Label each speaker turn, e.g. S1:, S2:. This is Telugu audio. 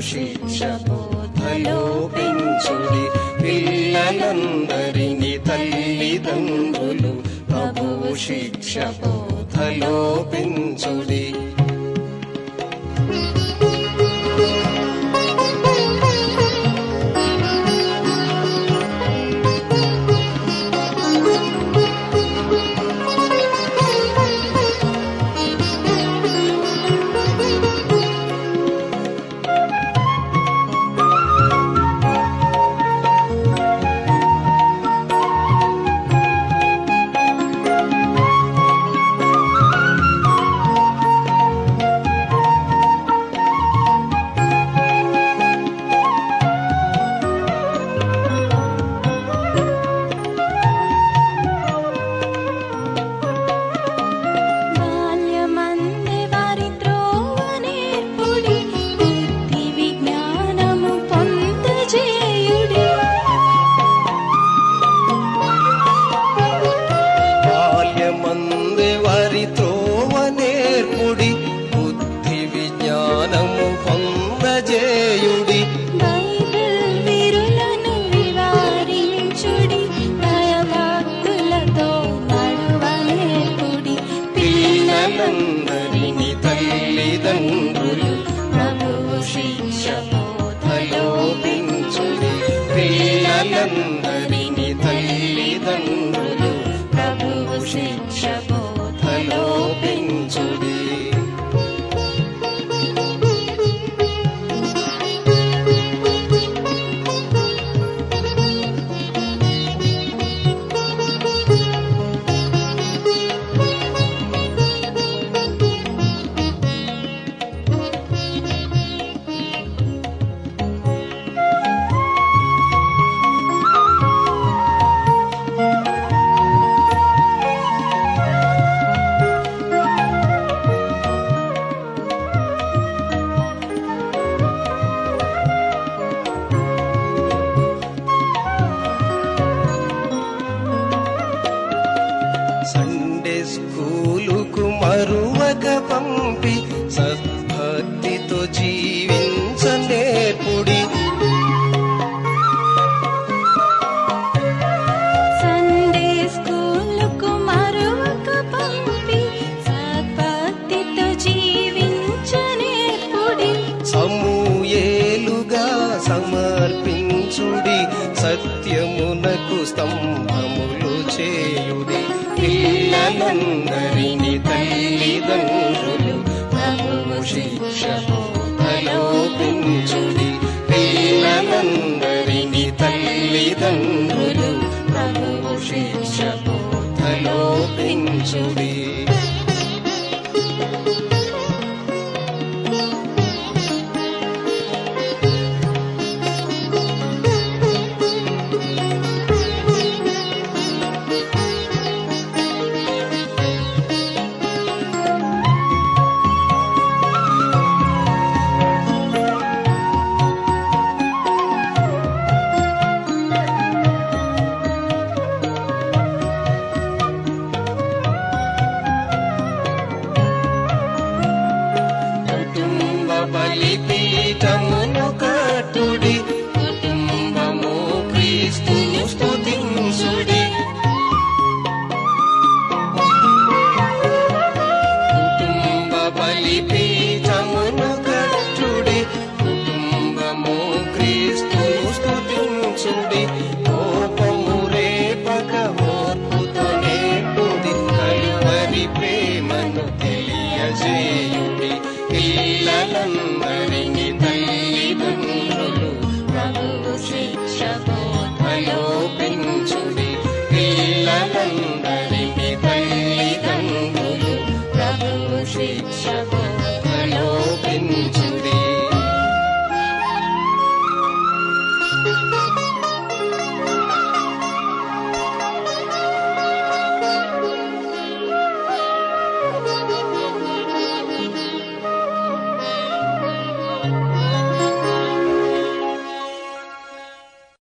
S1: శిక్ష బోధలో పెంచుడి పిల్లలందరినీ తల్లిదండ్రులు ప్రభువు శిక్ష బోధలో పెంచుడి
S2: బాల్యమందే వారి త్రోవ నేర్పుడి బుద్ధి విజ్ఞానము పొందజేయుడి
S1: బాల్యమందే వారి త్రోవ నేర్పుడి బుద్ధి విజ్ఞానము పొందజేయుడి
S2: బైబిల్ విరులను వివారించుడి భయభక్తులతో నడువ నేర్పుడి
S1: పిల్లలందరినీ తల్లిదండ్రులు ప్రభువు శిక్ష బోధలో పెంచుడి పిల్లలందరినీ తల్లిదండ్రులు ప్రభువు శిక్ష బోధలో పెంచుడి సండే స్కూలుకు మరువక పంపి సద్భక్తితో జీవించ నేర్పుడి
S2: సండే స్కూలుకు మరొక పంపి సద్భక్తితో జీవించనేర్పుడి
S1: సమూయేలుగా సమర్పించుడి సత్యమునకు స్తంభములు చేయుడి పిల్లలందరినీ తల్లిదండ్రులు ప్రభువు శిక్ష బోధలో పెంచుడి పిల్లలందరినీ తల్లిదండ్రులు ప్రభువు శిక్ష బోధలో పెంచుడి కుటుంబ బలిపీఠమును కట్టుడి కుటుంబము క్రీస్తును స్తుతించుడి కుటుంబ బలిపీఠమును కట్టుడి కుటుంబము క్రీస్తును స్తుతించుడి కోపము రేపక ఓర్పుతో నేర్పుడి కలువరి ప్రేమను తెలియజేయుడి పిల్లలందరినీ తల్లిదండ్రులు ప్రభువు శిక్ష బోధలో పెంచుడి పిల్లలందరినీ తల్లిదండ్రులు ప్రభువు శిక్ష బోధలో